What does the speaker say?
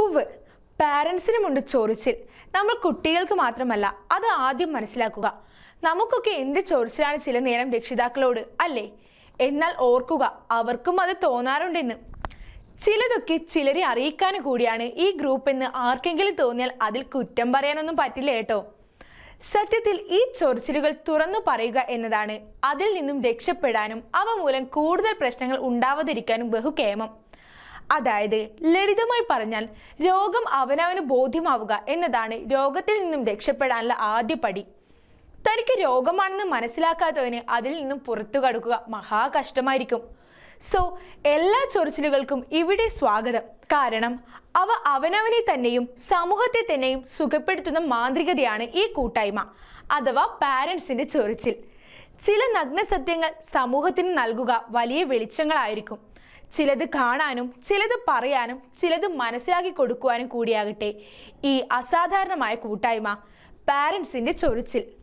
ഉവ് പാരൻസിനുമുണ്ട് ചൊറിച്ചിൽ നമ്മൾ കുട്ടികൾക്ക് മാത്രമല്ല അത് ആദ്യം മനസ്സിലാക്കുക നമുക്കൊക്കെ എന്ത് ചൊറിച്ചിലാണ് ചില നേരം രക്ഷിതാക്കളോട് അല്ലേ എന്നാൽ ഓർക്കുക അവർക്കും അത് തോന്നാറുണ്ടെന്ന് ചിലതൊക്കെ ചിലരെ അറിയിക്കാൻ കൂടിയാണ് ഈ ഗ്രൂപ്പ് എന്ന് ആർക്കെങ്കിലും തോന്നിയാൽ അതിൽ കുറ്റം പറയാനൊന്നും പറ്റില്ല കേട്ടോ സത്യത്തിൽ ഈ ചൊറിച്ചിലുകൾ തുറന്നു പറയുക എന്നതാണ് അതിൽ നിന്നും രക്ഷപ്പെടാനും അവ മൂലം കൂടുതൽ പ്രശ്നങ്ങൾ ഉണ്ടാവാതിരിക്കാനും ബഹുക്ഷേമം അതായത് ലളിതമായി പറഞ്ഞാൽ രോഗം അവനവന് ബോധ്യമാവുക എന്നതാണ് രോഗത്തിൽ നിന്നും രക്ഷപ്പെടാനുള്ള ആദ്യ പടി തനിക്ക് രോഗമാണെന്ന് മനസ്സിലാക്കാത്തവന് അതിൽ നിന്നും പുറത്തു കടക്കുക മഹാകഷ്ടമായിരിക്കും സോ എല്ലാ ചൊറിച്ചിലുകൾക്കും ഇവിടെ സ്വാഗതം കാരണം അവ അവനവനെ തന്നെയും സമൂഹത്തെ തന്നെയും സുഖപ്പെടുത്തുന്ന മാന്ത്രികതയാണ് ഈ കൂട്ടായ്മ അഥവാ പാരൻസിന്റെ ചൊറിച്ചിൽ ചില നഗ്ന സത്യങ്ങൾ സമൂഹത്തിന് നൽകുക വലിയ വെളിച്ചങ്ങളായിരിക്കും ചിലത് കാണാനും ചിലത് പറയാനും ചിലത് മനസ്സിലാക്കി കൊടുക്കുവാനും കൂടിയാകട്ടെ ഈ അസാധാരണമായ കൂട്ടായ്മ പാരൻസിന്റെ ചൊറിച്ചിൽ